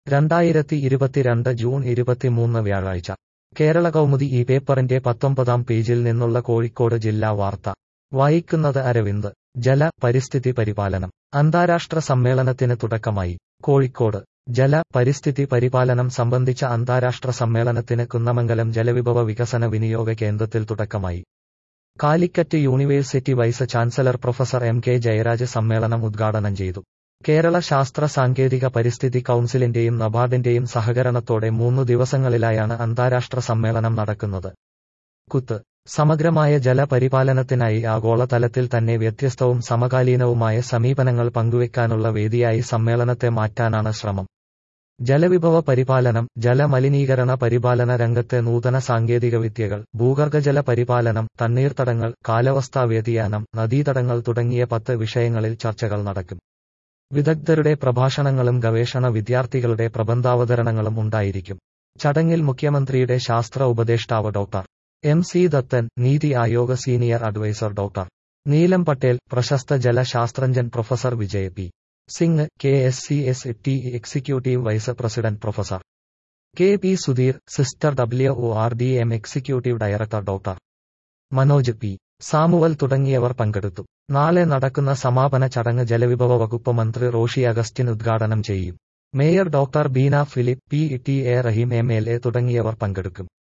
രണ്ടായിരത്തി ഇരുപത്തിരണ്ട് ജൂൺ ഇരുപത്തിമൂന്ന് വ്യാഴാഴ്ച കേരള കൗമുദി ഈ പേപ്പറിന്റെ പത്തൊമ്പതാം പേജിൽ നിന്നുള്ള കോഴിക്കോട് ജില്ലാ വാർത്ത വായിക്കുന്നത് അരവിന്ദ് ജല പരിസ്ഥിതി പരിപാലനം അന്താരാഷ്ട്ര സമ്മേളനത്തിന് തുടക്കമായി കോഴിക്കോട് ജല പരിസ്ഥിതി പരിപാലനം സംബന്ധിച്ച അന്താരാഷ്ട്ര സമ്മേളനത്തിന് കുന്നമംഗലം ജലവിഭവ വികസന വിനിയോഗ കേന്ദ്രത്തിൽ തുടക്കമായി Calicut university vice chancellor professor M K Jayaraj സമ്മേളനം ഉദ്ഘാടനം ചെയ്തു കേരള ശാസ്ത്ര സാങ്കേതിക പരിസ്ഥിതി കൗൺസിലിന്റെയും നബാർഡിന്റെയും സഹകരണത്തോടെ മൂന്നു ദിവസങ്ങളിലായാണ് അന്താരാഷ്ട്ര സമ്മേളനം നടക്കുന്നത് കുത്ത് സമഗ്രമായ ജലപരിപാലനത്തിനായി ആഗോളതലത്തിൽ തന്നെ വ്യത്യസ്തവും സമകാലീനവുമായ സമീപനങ്ങൾ പങ്കുവെക്കാനുള്ള വേദിയായി സമ്മേളനത്തെ മാറ്റാനാണ് ശ്രമം ജലവിഭവ പരിപാലനം ജലമലിനീകരണ പരിപാലന രംഗത്തെ നൂതന സാങ്കേതികവിദ്യകൾ ഭൂഗർഭജല പരിപാലനം തണ്ണീർത്തടങ്ങൾ കാലാവസ്ഥാ വ്യതിയാനം നദീതടങ്ങൾ തുടങ്ങിയ പത്ത് വിഷയങ്ങളിൽ ചർച്ചകൾ നടക്കും വിദഗ്ധരുടെ പ്രഭാഷണങ്ങളും ഗവേഷണ വിദ്യാർത്ഥികളുടെ പ്രബന്ധാവതരണങ്ങളും ഉണ്ടായിരിക്കും ചടങ്ങിൽ മുഖ്യമന്ത്രിയുടെ ശാസ്ത്ര ഉപദേഷ്ടാവ് doctor M C Dathan NITI Aayog senior advisor doctor Neelam Patel പ്രശസ്ത ജലശാസ്ത്രജ്ഞൻ professor Vijay P Singh K S C S T executive vice president professor K P Sudheer sister W O R D M executive director doctor Manoj P Samuel തുടങ്ങിയവർ പങ്കെടുത്തു നാളെ നടക്കുന്ന സമാപന ചടങ്ങ് ജലവിഭവ വകുപ്പ് മന്ത്രി റോഷി അഗസ്റ്റിൻ ഉദ്ഘാടനം ചെയ്യും mayor doctor Beena Philip P T A Rahim M L A തുടങ്ങിയവർ പങ്കെടുക്കും